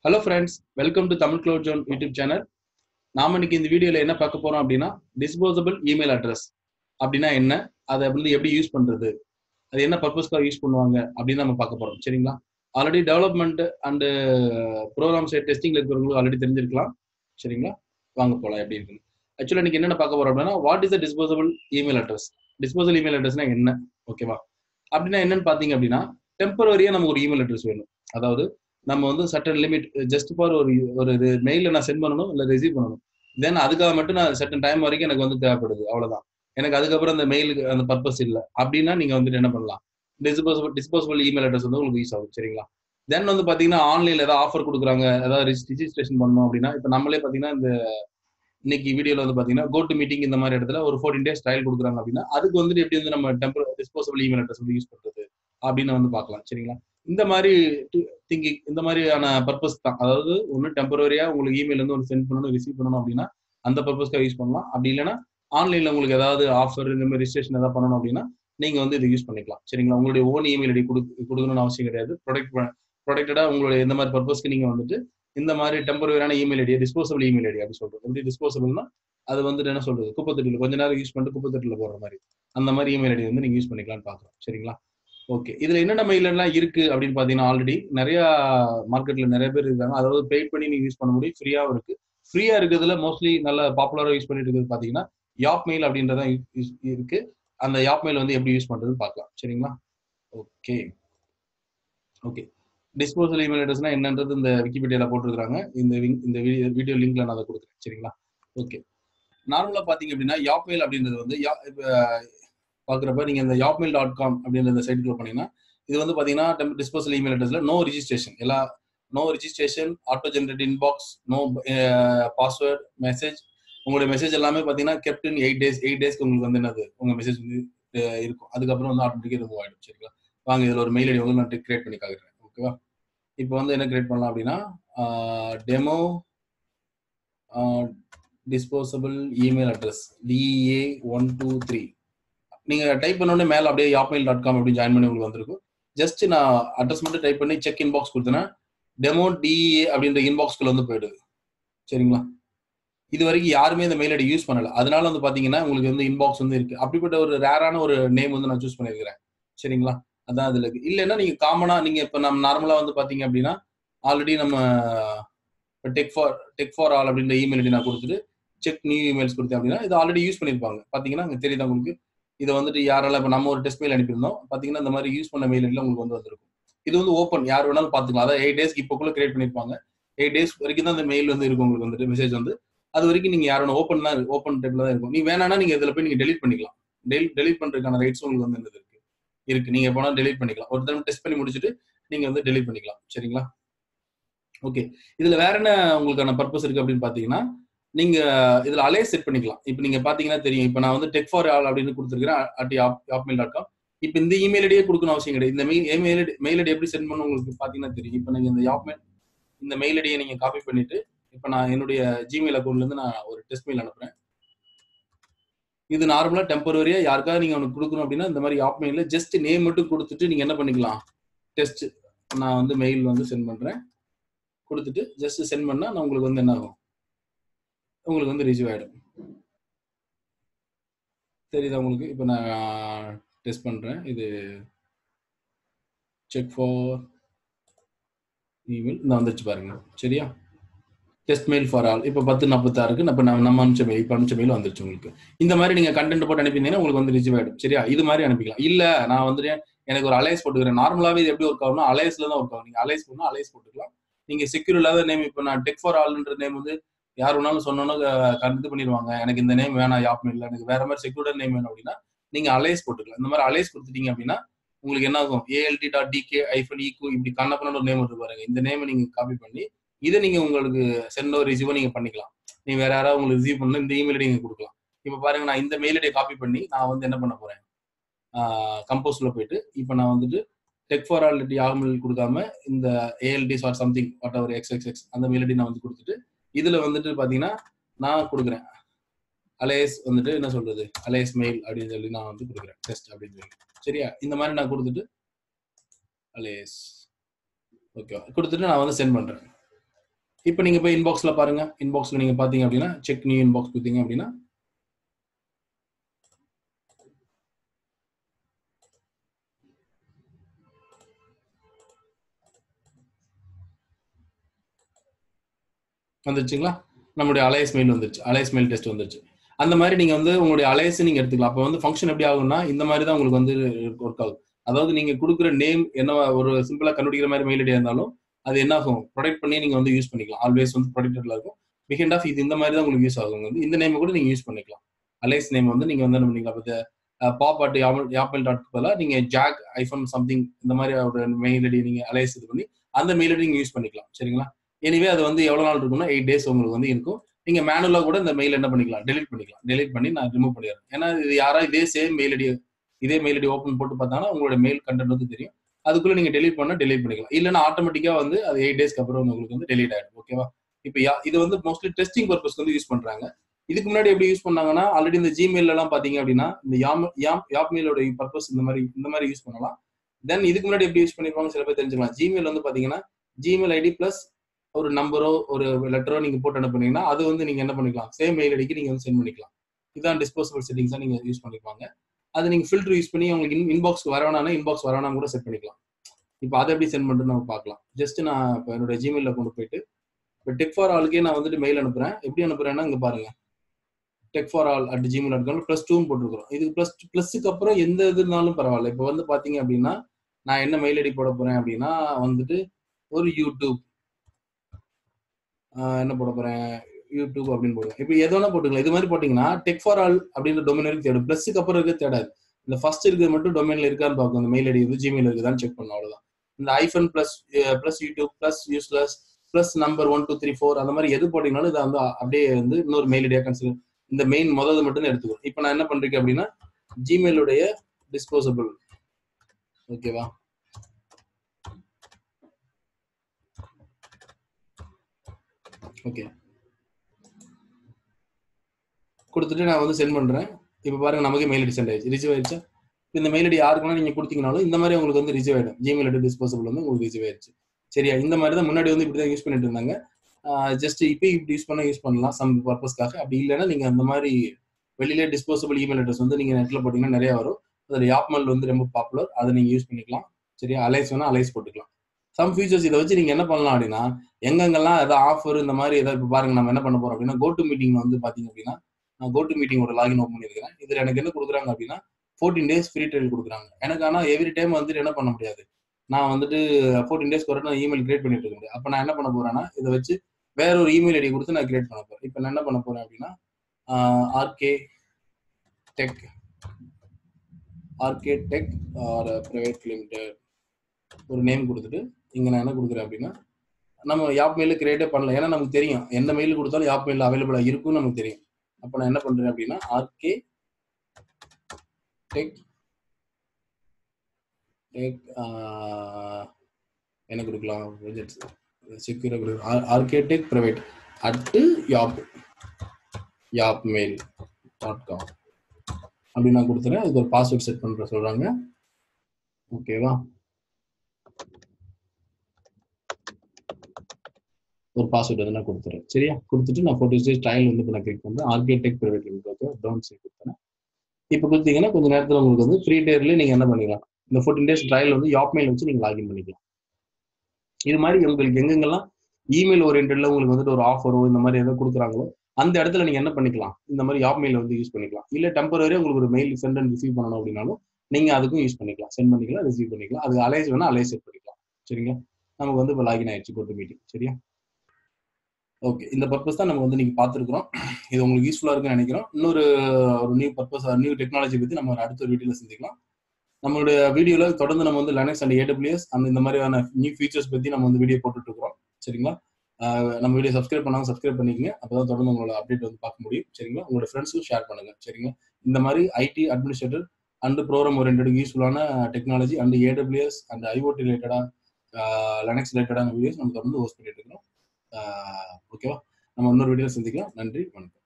hello friends welcome to Tamil cloud zone YouTube channel நாம இன்னைக்கு இந்த வீடியோல என்ன பார்க்க போறோம் அப்படின்னா டிஸ்போசபிள் இமெயில் அட்ரஸ் அப்படின்னா என்ன அதை வந்து எப்படி யூஸ் பண்றது அது என்ன பர்பஸ்க்காக யூஸ் பண்ணுவாங்க அப்படின்னு நம்ம பார்க்க போறோம் சரிங்களா already development and program side டெஸ்டிங்ல இருக்கிறவங்களுக்கு ஆல்ரெடி தெரிஞ்சிருக்கலாம் சரிங்களா வாங்க போலாம் எப்படி இருக்குன்னு ஆக்சுவலா இன்னைக்கு என்னென்ன பார்க்க போறோம் அப்படின்னா what is the disposable email address disposable email அட்ரஸ்னா என்ன ஓகேவா அப்படின்னா என்னன்னு பாத்தீங்க அப்படின்னா டெம்பரரியா நமக்கு ஒரு இமெயில் அட்ரஸ் வேணும் அதாவது நம்ம வந்து சட்டன் லிமிட் ஜஸ்ட் ஃபார் ஒரு ஒரு மெயில நான் சென்ட் பண்ணணும் இல்லை ரிசீவ் பண்ணணும் தென் அதுக்காக மட்டும் நான் சட்டன் டைம் வரைக்கும் எனக்கு வந்து தேவைப்படுது அவ்வளவுதான் எனக்கு அதுக்கப்புறம் அந்த மெயிலுக்கு அந்த பர்பஸ் இல்லை அப்படின்னா நீங்க வந்துட்டு என்ன பண்ணலாம் டிஸ்போசபிள் டிஸ்போசபிள் இமெயில் அட்ரஸ் வந்து உங்களுக்கு யூஸ் ஆகும் சரிங்களா தென் வந்து பாத்தீங்கன்னா ஆன்லைன்ல ஏதாவது ஆஃபர் கொடுக்குறாங்க ஏதாவது ரிஜிஸ்ட்ரேஷன் பண்ணணும் அப்படின்னா இப்போ நம்மளே பாத்தீங்கன்னா இந்த இன்னைக்கு வீடியோல வந்து பாத்தீங்கன்னா கோ டு மீட்டிங் இந்த மாதிரி இடத்துல ஒரு ஃபோர்டீன் டேஸ் ட்ரையல் கொடுக்குறாங்க அப்படின்னா அதுக்கு வந்துட்டு எப்படி வந்து நம்ம டெம்பர் டிஸ்போசபிள் இமெயில் அட்ரஸ் வந்து யூஸ் பண்றது அப்படின்னு வந்து பார்க்கலாம் சரிங்களா இந்த மாதிரி திங்கிங் இந்த மாதிரியான பர்பஸ் தான் அதாவது ஒன்று டெம்பரரியா உங்களுக்கு இமெயில் வந்து ஒன்று சென்ட் பண்ணணும் ரிசீவ் பண்ணணும் அப்படின்னா அந்த பர்பஸ்க்காக யூஸ் பண்ணலாம் அப்படி இல்லைன்னா ஆன்லைன்ல உங்களுக்கு ஏதாவது ஆஃபர் இந்த மாதிரி ரிஜிஸ்ட்ரேஷன் ஏதாவது பண்ணணும் அப்படின்னா நீங்க வந்து இதை யூஸ் பண்ணிக்கலாம் சரிங்களா உங்களுடைய ஓன் இமெயில் ஐடி கொடு கொடுக்கணும்னு அவசியம் கிடையாது ப்ரொடெக்ட் ப்ரொடெக்டடா உங்களுடைய இந்த மாதிரி பர்பஸ்க்கு நீங்க வந்துட்டு இந்த மாதிரி டெம்பரரியான email ID disposable email ID அப்படி சொல்றது எப்படி டிஸ்போசபிள்னா அது வந்துட்டு என்ன சொல்றது குப்பத்தொட்டியில் கொஞ்ச நேரம் யூஸ் பண்ணிட்டு குப்பத்தொட்டியில் போடுற மாதிரி அந்த மாதிரி இமெயில் ஐடி வந்து நீங்க யூஸ் பண்ணிக்கலாம்னு பாக்குறோம் சரிங்களா ஓகே இதுல என்னென்ன மெயில் எல்லாம் இருக்கு அப்படின்னு பாத்தீங்கன்னா ஆல்ரெடி நிறைய மார்க்கெட்ல நிறைய பேர் இருக்காங்க அதாவது பெய்ட் பண்ணி நீங்க யூஸ் பண்ண முடியும் ஃப்ரீயாவும் இருக்கு ஃப்ரீயா இருக்கிறதுல மோஸ்ட்லி நல்ல பாப்புலரா யூஸ் பண்ணிட்டு இருக்கிறது பாத்தீங்கன்னா யாப் மெயில் அப்படின்றதான் இருக்கு அந்த யாப் மெயில் வந்து எப்படி யூஸ் பண்றதுன்னு பார்க்கலாம் சரிங்களா ஓகே ஓகே டிஸ்போசல் இமெயில் அட்ரஸ்னா என்னன்றது இந்த விக்கிபீடியால போட்டிருக்காங்க இந்த இந்த வீடியோ லிங்க்ல நான் அதை கொடுக்குறேன் சரிங்களா ஓகே நார்மலா பாத்தீங்க அப்படின்னா யாப் மெயில் அப்படின்றது வந்து பாக்குறப்ப நீங்க இந்த யாப்மெயில் டாட் காம் அப்படின்ற இந்த சைட்டுக்குள்ள போனீங்கன்னா இது வந்து பாத்தீங்கன்னா டிஸ்போசல் இமெயில் அட்ரஸ்ல நோ ரிஜிஸ்ட்ரேஷன் எல்லா no registration auto generate inbox no password message உங்களுடைய மெசேஜ் எல்லாமே பாத்தீங்கன்னா kept in eight days eight டேஸ்க்கு உங்களுக்கு வந்து என்னது உங்க மெசேஜ் வந்து இருக்கும் அதுக்கப்புறம் வந்து ஆட்டோமேட்டிக்கா ரிமூவ் ஆயிடும் சரிங்களா வாங்க இதுல ஒரு மெயில் ஐடி வந்து நான் கிரியேட் பண்ணி காட்டுறேன் ஓகேவா இப்போ வந்து என்ன கிரியேட் பண்ணலாம் அப்படின்னா demo disposable email address DA one two three நீங்க டைப் பண்ணோடனே மேல அப்படியே யாப்மெயில் டாட் காம் அப்படின்னு ஜாயின் பண்ணி உங்களுக்கு வந்திருக்கும் ஜஸ்ட் நான் அட்ரஸ் மட்டும் டைப் பண்ணி செக் இன்பாக்ஸ் கொடுத்தேன்னா டெமோ டிஏ அப்படின்ற இன்பாக்ஸ்குள்ள வந்து போயிடுது சரிங்களா இது வரைக்கும் யாருமே இந்த மெயில் ஐடி யூஸ் பண்ணல அதனால வந்து பாத்தீங்கன்னா உங்களுக்கு வந்து இன்பாக்ஸ் வந்து இருக்கு அப்படிப்பட்ட ஒரு ரேரான ஒரு நேம் வந்து நான் சூஸ் பண்ணிருக்கிறேன் சரிங்களா அதான் அதுல இருக்கு இல்லைன்னா நீங்க காமனா நீங்க இப்ப நம்ம நார்மலா வந்து பாத்தீங்க அப்படின்னா ஆல்ரெடி நம்ம tech for tech for all அப்படின்ற இமெயில் ஐடி நான் கொடுத்துட்டு செக் நியூ இமெயில்ஸ் கொடுத்தேன் அப்படின்னா இது ஆல்ரெடி யூஸ் பண்ணிருப்பாங்க பாத்தீங்கன்னா அங்க தெரியுதா உங்களுக்கு இதை வந்துட்டு யாரால இப்போ நம்ம ஒரு டெஸ்ட் மெயில் அனுப்பியிருந்தோம் பார்த்தீங்கன்னா இந்த மாதிரி யூஸ் பண்ண மெயில் ஐடியில் உங்களுக்கு வந்து வந்திருக்கும் இது வந்து ஓப்பன் யார் வேணாலும் பார்த்துக்கலாம் அதாவது எயிட் டேஸ்க்கு இப்போக்குள்ள கிரியேட் பண்ணியிருப்பாங்க எயிட் டேஸ் வரைக்கும் தான் அந்த மெயில் வந்து இருக்கும் உங்களுக்கு வந்துட்டு மெசேஜ் வந்து அது வரைக்கும் நீங்க யாரோட ஓப்பன் தான் ஓப்பன் டைப்ல தான் இருக்கும் நீ வேணானா நீங்க இதுல போய் நீங்க டெலிட் பண்ணிக்கலாம் டெலிட் டெலிட் பண்றதுக்கான ரைட்ஸ் உங்களுக்கு வந்து என்னது இருக்கு இருக்கு நீங்க போனா டெலிட் பண்ணிக்கலாம் ஒரு தடவை டெஸ்ட் பண்ணி முடிச்சுட்டு நீங்க வந்து டெலிட் பண்ணிக்கலாம் சரிங்களா ஓகே இதுல வேற என்ன உங்களுக்கான பர்பஸ் இருக்கு அப்படின்னு பாத்தீங்கன்னா நீங்க இதுல அலைய செட் பண்ணிக்கலாம் இப்போ நீங்க பாத்தீங்கன்னா தெரியும் இப்போ நான் வந்து டெக் ஃபார் ஆல் அப்படின்னு கொடுத்துருக்கேன் அட் ஆப்மெயில் டாட் காம் இப்போ இந்த இமெயில் ஐடியே கொடுக்கணும் அவசியம் கிடையாது இந்த மெயில் மெயில் மெயில் ஐடி எப்படி சென்ட் பண்ண உங்களுக்கு பாத்தீங்கன்னா தெரியும் இப்போ நீங்க இந்த ஆப்மெயில் இந்த மெயில் ஐடியை நீங்க காப்பி பண்ணிட்டு இப்போ நான் என்னுடைய ஜிமெயில் அக்கௌண்ட்ல இருந்து நான் ஒரு டெஸ்ட் மெயில் அனுப்புறேன் இது நார்மலா டெம்பரரியா யாருக்காவது நீங்க அவனுக்கு கொடுக்கணும் அப்படின்னா இந்த மாதிரி ஆப் மெயில ஜஸ்ட் நேம் மட்டும் கொடுத்துட்டு நீங்க என்ன பண்ணிக்கலாம் டெஸ்ட் நான் வந்து மெயில் வந்து சென்ட் பண்றேன் கொடுத்துட்டு ஜஸ்ட் சென்ட் பண்ணா நான் உங்களுக்கு வந்து என்ன ஆகும் உங்களுக்கு வந்து ரிசீவ் ஆகிடும் தெரியுதா உங்களுக்கு இப்போ நான் டெஸ்ட் பண்ணுறேன் இது செக் ஃபார் இமெயில் இந்த வந்துச்சு பாருங்க சரியா டெஸ்ட் மெயில் ஃபார் ஆல் இப்போ பத்து நாற்பத்தாறுக்கு இப்போ நம்ம நம்ம அனுப்பிச்ச மெயில் இப்போ அனுப்பிச்ச மெயில் வந்துருச்சு உங்களுக்கு இந்த மாதிரி நீங்கள் கண்டென்ட் போட்டு அனுப்பியிருந்தீங்கன்னா உங்களுக்கு வந்து ரிசீவ் ஆகிடும் சரியா இது மாதிரி அனுப்பிக்கலாம் இல்லை நான் வந்துட்டு எனக்கு ஒரு அலைஸ் போட்டுக்கிறேன் நார்மலாகவே இது எப்படி ஒர்க் ஆகும்னா அலைஸ்ல தான் ஒர்க் ஆகும் நீங்கள் அலைஸ் பண்ணால் அலைஸ் போட்டுக்கலாம் நீங்கள் செக்யூர் இல்லாத நேம் இப்போ நான் டெக் ஃபார் ஆல்ன்ற நேம் வந்து யார் வேணாலும் சொன்னோன்னு இது பண்ணிடுவாங்க எனக்கு இந்த நேம் வேணாம் யாப் இல்லை எனக்கு வேற மாதிரி செக்யூர்ட் நேம் வேணும் அப்படின்னா நீங்க அலைஸ் போட்டுக்கலாம் இந்த மாதிரி அலைஸ் கொடுத்துட்டீங்க அப்படின்னா உங்களுக்கு என்ன ஆகும் ஏஎல்டி டாட் டிகே ஐஃபன் ஈக்கு இப்படி கண்ணப்பன ஒரு நேம் இருக்கு பாருங்க இந்த நேம் நீங்க காப்பி பண்ணி இதை நீங்க உங்களுக்கு சென்டோ ரிசீவோ நீங்க பண்ணிக்கலாம் நீங்க வேற யாராவது உங்களுக்கு ரிசீவ் பண்ண இந்த இமெயில் நீங்க கொடுக்கலாம் இப்ப பாருங்க நான் இந்த மெயில் ஐடியை காப்பி பண்ணி நான் வந்து என்ன பண்ண போறேன் கம்போஸ்ட்ல போயிட்டு இப்போ நான் வந்துட்டு டெக் ஃபார் ஆல்ரெடி ஆகமெயில் கொடுக்காம இந்த ALT R something whatever x x x அந்த மெயில் ஐடி நான் வந்து கொடுத்துட்டு இதுல வந்துட்டு பாத்தீங்கன்னா நான் கொடுக்குறேன் அலையஸ் வந்துட்டு என்ன சொல்றது அலையஸ் மெயில் அப்படின்னு சொல்லி நான் வந்து கொடுக்குறேன் டெஸ்ட் அப்படின்னு சொல்லி சரியா இந்த மாதிரி நான் கொடுத்துட்டு அலையஸ் ஓகே கொடுத்துட்டு நான் வந்து சென்ட் பண்றேன் இப்போ நீங்க போய் இன்பாக்ஸ்ல பாருங்க இன்பாக்ஸ்ல நீங்க பாத்தீங்க அப்படின்னா செக் நியூ இன்பாக்ஸ் கொடுத்தீங்க அப்படின்னா வந்துருச்சுங்களா நம்மளுடைய அலையஸ் மெயில் வந்துருச்சு அலையஸ் மெயில் டெஸ்ட் வந்துருச்சு அந்த மாதிரி நீங்க வந்து உங்களுடைய அலையஸ் நீங்க எடுத்துக்கலாம் அப்போ வந்து ஃபங்க்ஷன் எப்படி ஆகும்னா இந்த மாதிரி தான் உங்களுக்கு வந்து ஒர்க் ஆகும் அதாவது நீங்க கொடுக்குற நேம் என்ன ஒரு சிம்பிளா கண்டுபிடிக்கிற மாதிரி மெயில் ஐடியா இருந்தாலும் அது என்ன ஆகும் ப்ரொடெக்ட் பண்ணி நீங்க வந்து யூஸ் பண்ணிக்கலாம் ஆல்வேஸ் வந்து ப்ரொடெக்டட்ல இருக்கும் பிஹெண்ட் ஆஃப் இது இந்த மாதிரி தான் உங்களுக்கு யூஸ் ஆகும் வந்து இந்த நேம் கூட நீங்க யூஸ் பண்ணிக்கலாம் அலைஸ் நேம் வந்து நீங்க வந்து என்ன பண்ணிக்கலாம் இப்போ பாப் அட் யாப்பிள் டாட் பதிலாக நீங்க ஜாக் ஐஃபோன் சம்திங் இந்த மாதிரி ஒரு மெயில் ஐடி நீங்க அலைஸ் இது பண்ணி அந்த மெயில் ஐடி நீங்க யூஸ் பண்ணிக்கலாம் சரிங்களா எனிவே அது வந்து எவ்வளவு நாள் இருக்கும்னா எயிட் டேஸ் உங்களுக்கு வந்து இருக்கும் நீங்க மேனுவலா கூட இந்த மெயில் என்ன பண்ணிக்கலாம் டெலிட் பண்ணிக்கலாம் டெலிட் பண்ணி நான் ரிமூவ் பண்ணிடுறேன் ஏன்னா இது யாரா இதே சேம் மெயில் ஐடி இதே மெயில் ஐடி ஓப்பன் போட்டு பார்த்தாங்கன்னா உங்களோட மெயில் கண்டென்ட் வந்து தெரியும் அதுக்குள்ள நீங்க டெலிட் பண்ணா டெலிட் பண்ணிக்கலாம் இல்லைன்னா ஆட்டோமேட்டிக்கா வந்து அது எயிட் டேஸ்க்கு அப்புறம் உங்களுக்கு வந்து டெலிட் ஆயிடும் ஓகேவா இப்போ இது வந்து மோஸ்ட்லி டெஸ்டிங் பர்பஸ்க்கு வந்து யூஸ் பண்றாங்க இதுக்கு முன்னாடி எப்படி யூஸ் பண்ணாங்கன்னா ஆல்ரெடி இந்த ஜிமெயில் எல்லாம் பாத்தீங்க அப்படின்னா இந்த யாம் யாம் யாப் மெயிலோட பர்பஸ் இந்த மாதிரி இந்த மாதிரி யூஸ் பண்ணலாம் தென் இதுக்கு முன்னாடி எப்படி யூஸ் பண்ணிருப்பாங்க சில பேர் தெரிஞ்சுக்கலாம் ஜிமெயில் வந்து பாத்தீங்கன்னா ஜிமெயில் ஐடி பிளஸ் ஒரு நம்பரோ ஒரு லெட்டரோ நீங்க போட்டு அனுப்புனீங்கன்னா அது வந்து நீங்க என்ன பண்ணிக்கலாம் சேம் மெயில் ஐடிக்கு நீங்க வந்து சென்ட் பண்ணிக்கலாம் இதுதான் டிஸ்போசபிள் செட்டிங்ஸா நீங்க யூஸ் பண்ணிருப்பாங்க அது நீங்க ஃபில்டர் யூஸ் பண்ணி உங்களுக்கு இன்பாக்ஸ் வரவேணா இன்பாக்ஸ் வரவேணா கூட செட் பண்ணிக்கலாம் இப்போ அதை எப்படி சென்ட் பண்ணுறது நம்ம பார்க்கலாம் ஜஸ்ட் நான் இப்போ என்னோட ஜிமெயில கொண்டு போயிட்டு இப்போ டெக் ஃபார் ஆளுக்கே நான் வந்துட்டு மெயில் அனுப்புறேன் எப்படி அனுப்புறேன்னா இங்க பாருங்க tech for all at Gmail dot com plus டூன்னு போட்டுருக்கோம் இதுக்கு ப்ளஸ் ப்ளஸுக்கு அப்புறம் எந்த இது இருந்தாலும் பரவாயில்ல இப்போ வந்து பாத்தீங்க அப்படின்னா நான் என்ன மெயில் ஐடி போட போறேன் அப்படின்னா வந்துட்டு ஒரு யூடியூப் என்ன போட போறேன் யூடியூப் அப்படின்னு போடுவேன் இப்போ எது வேணா போட்டுக்கலாம் இது மாதிரி போட்டீங்கன்னா டெக் ஃபார் ஆல் அப்படின்ற டொமைன் வரைக்கும் தேடும் ப்ளஸ்க்கு அப்புறம் இருக்க தேடாது இந்த ஃபர்ஸ்ட் இருக்கிறது மட்டும் டொமைன்ல இருக்கான்னு பார்க்கும் இந்த மெயில் ஐடி இது ஜிமெயில் இருக்குதான்னு செக் பண்ணும் அவ்வளவுதான் இந்த iPhone plus plus YouTube plus useless plus number one two three four அந்த மாதிரி எது போட்டீங்கனாலும் இதை வந்து அப்படியே வந்து இன்னொரு மெயில் ஐடியா கன்சிடர் இந்த மெயின் முதல்ல மட்டும் எடுத்துக்கணும் இப்போ நான் என்ன பண்றேன் அப்படின்னா ஜிமெயிலுடைய டிஸ்போசபிள் ஓகேவா ஓகே கொடுத்துட்டு நான் வந்து சென்ட் பண்றேன் இப்போ பாருங்க நமக்கு மெயில் ஐடி சென்ட் ஆயிடுச்சு ரிசீவ் ஆயிடுச்சு இந்த மெயில் ஐடி யாருக்குன்னா நீங்க கொடுத்தீங்கனாலும் இந்த மாதிரி உங்களுக்கு வந்து ரிசீவ் ஆயிடும் ஜிமெயில் ஐடி டிஸ்போசபிள் வந்து உங்களுக்கு ரிசீவ் ஆயிடுச்சு சரியா இந்த மாதிரி தான் முன்னாடி வந்து இப்படி தான் யூஸ் பண்ணிட்டு இருந்தாங்க ஜஸ்ட் இப்போ இப்படி யூஸ் பண்ண யூஸ் பண்ணலாம் சம் பர்பஸ்க்காக அப்படி இல்லைன்னா நீங்க அந்த மாதிரி வெளியிலே டிஸ்போசபிள் இமெயில் அட்ரஸ் வந்து நீங்க நெட்ல போட்டீங்கன்னா நிறைய வரும் அதில் யாப்மல் வந்து ரொம்ப பாப்புலர் அதை நீங்க யூஸ் பண்ணிக்கலாம் சரியா அலைஸ் வேணா அலைஸ் போட்டுக்கலாம் சம் ஃபீச்சர்ஸ் இதை வச்சு நீங்க என்ன பண்ணலாம் அப்படின்னா எங்கெங்கெல்லாம் ஏதாவது ஆஃபர் இந்த மாதிரி ஏதாவது இப்போ பாருங்க நம்ம என்ன பண்ண போறோம் அப்படின்னா கோ டு மீட்டிங் வந்து பாத்தீங்க அப்படின்னா நான் கோ டு மீட்டிங் ஒரு லாகின் ஓப்பன் பண்ணியிருக்கிறேன் இதுல எனக்கு என்ன கொடுக்குறாங்க அப்படின்னா ஃபோர்டீன் டேஸ் ஃப்ரீ ட்ரையல் கொடுக்குறாங்க எனக்கு ஆனால் எவ்ரி டைம் வந்துட்டு என்ன பண்ண முடியாது நான் வந்துட்டு ஃபோர்டீன் டேஸ் வரை நான் இமெயில் கிரியேட் பண்ணிட்டு இருக்க முடியும் அப்போ நான் என்ன பண்ண போறேன்னா இதை வச்சு வேற ஒரு இமெயில் ஐடி கொடுத்து நான் கிரியேட் பண்ண போறேன் இப்போ நான் என்ன பண்ண போறேன் அப்படின்னா RK tech RK tech R private limited ஒரு நேம் கொடுத்துட்டு இங்கே நான் என்ன கொடுக்குறேன் அப்படின்னா நம்ம யாப் மெயில் கிரியேட்டே பண்ணல ஏன்னா நமக்கு தெரியும் எந்த மெயில் கொடுத்தாலும் யாப் மெயில் அவைலபிளாக இருக்கும்னு நமக்கு தெரியும் அப்போ நான் என்ன பண்றேன் அப்படின்னா ஆர்கே டெக் டெக் என்ன கொடுக்கலாம் secure RK tech private at yap yap mail dot com அப்படி நான் கொடுத்துறேன் இதுக்கு ஒரு பாஸ்வேர்ட் செட் பண்ற சொல்றாங்க ஓகேவா ஒரு பாஸ்வேர்ட் வந்து நான் கொடுத்துறேன் சரியா கொடுத்துட்டு நான் ஃபோட்டோ ஸ்டேஜ் ட்ரையல் வந்து இப்போ நான் கிளிக் பண்ணுறேன் RK tech private limit okay down side கொடுத்துறேன் இப்போ கொடுத்தீங்கன்னா கொஞ்சம் நேரத்தில் உங்களுக்கு வந்து ஃப்ரீ டேர்லேயே நீங்கள் என்ன பண்ணிக்கலாம் இந்த ஃபோர்டீன் டேஸ் ட்ரையல் வந்து யாப் மெயில் வச்சு நீங்கள் லாகின் பண்ணிக்கலாம் இது மாதிரி உங்களுக்கு எங்கெங்கெல்லாம் இமெயில் ஓரியன்டில் உங்களுக்கு வந்துட்டு ஒரு ஆஃபரோ இந்த மாதிரி எதாவது கொடுக்குறாங்களோ அந்த இடத்துல நீங்கள் என்ன பண்ணிக்கலாம் இந்த மாதிரி யாப் மெயில் வந்து யூஸ் பண்ணிக்கலாம் இல்லை டெம்பரரி உங்களுக்கு ஒரு மெயில் சென்ட் அண்ட் ரிசீவ் பண்ணணும் அப்படின்னாலும் நீங்கள் அதுக்கும் யூஸ் பண்ணிக்கலாம் சென்ட் பண்ணிக்கலாம் ரிசீவ் பண்ணிக்கலாம் அது அலைஸ் வேணா அலைஸ் செட் பண்ணிக்கலாம் சரிங்களா நமக்கு வந்து இப்போ லாகின் ஆயிடுச்சு கோட்டு மீட்டிங் சரியா ஓகே இந்த பர்பஸ் தான் நம்ம வந்து நீங்க பார்த்துருக்குறோம் இது உங்களுக்கு யூஸ்ஃபுல்லா இருக்குன்னு நினைக்கிறோம் இன்னொரு ஒரு நியூ பர்பஸ் நியூ டெக்னாலஜி பத்தி நம்ம அடுத்த ஒரு வீடியோல செஞ்சுக்கலாம் நம்மளுடைய வீடியோல தொடர்ந்து நம்ம வந்து லெனக்ஸ் அண்ட் ஏடபிள்யூஎஸ் அந்த இந்த மாதிரியான நியூ ஃபீச்சர்ஸ் பத்தி நம்ம வந்து வீடியோ போட்டுட்டு இருக்கிறோம் சரிங்களா நம்ம வீடியோ சப்ஸ்கிரைப் பண்ணாங்க சப்ஸ்கிரைப் பண்ணிக்கங்க அப்பதான் தொடர்ந்து உங்களோட அப்டேட் வந்து பார்க்க முடியும் சரிங்களா உங்களோட ஃப்ரெண்ட்ஸுக்கும் ஷேர் பண்ணுங்க சரிங்களா இந்த மாதிரி ID administrator and program orient யூஸ்ஃபுல்லான technology and AWS and IoT ரிலேட்டடா லெனக்ஸ் ரிலேட்டடான வீடியோஸ் நம்ம தொடர்ந்து ஹோஸ்ட் பண்ணிட்டு இருக்கிறோம் ஓகேவா நம்ம இன்னொரு வீடியோ சந்திக்கலாம் நன்றி வணக்கம்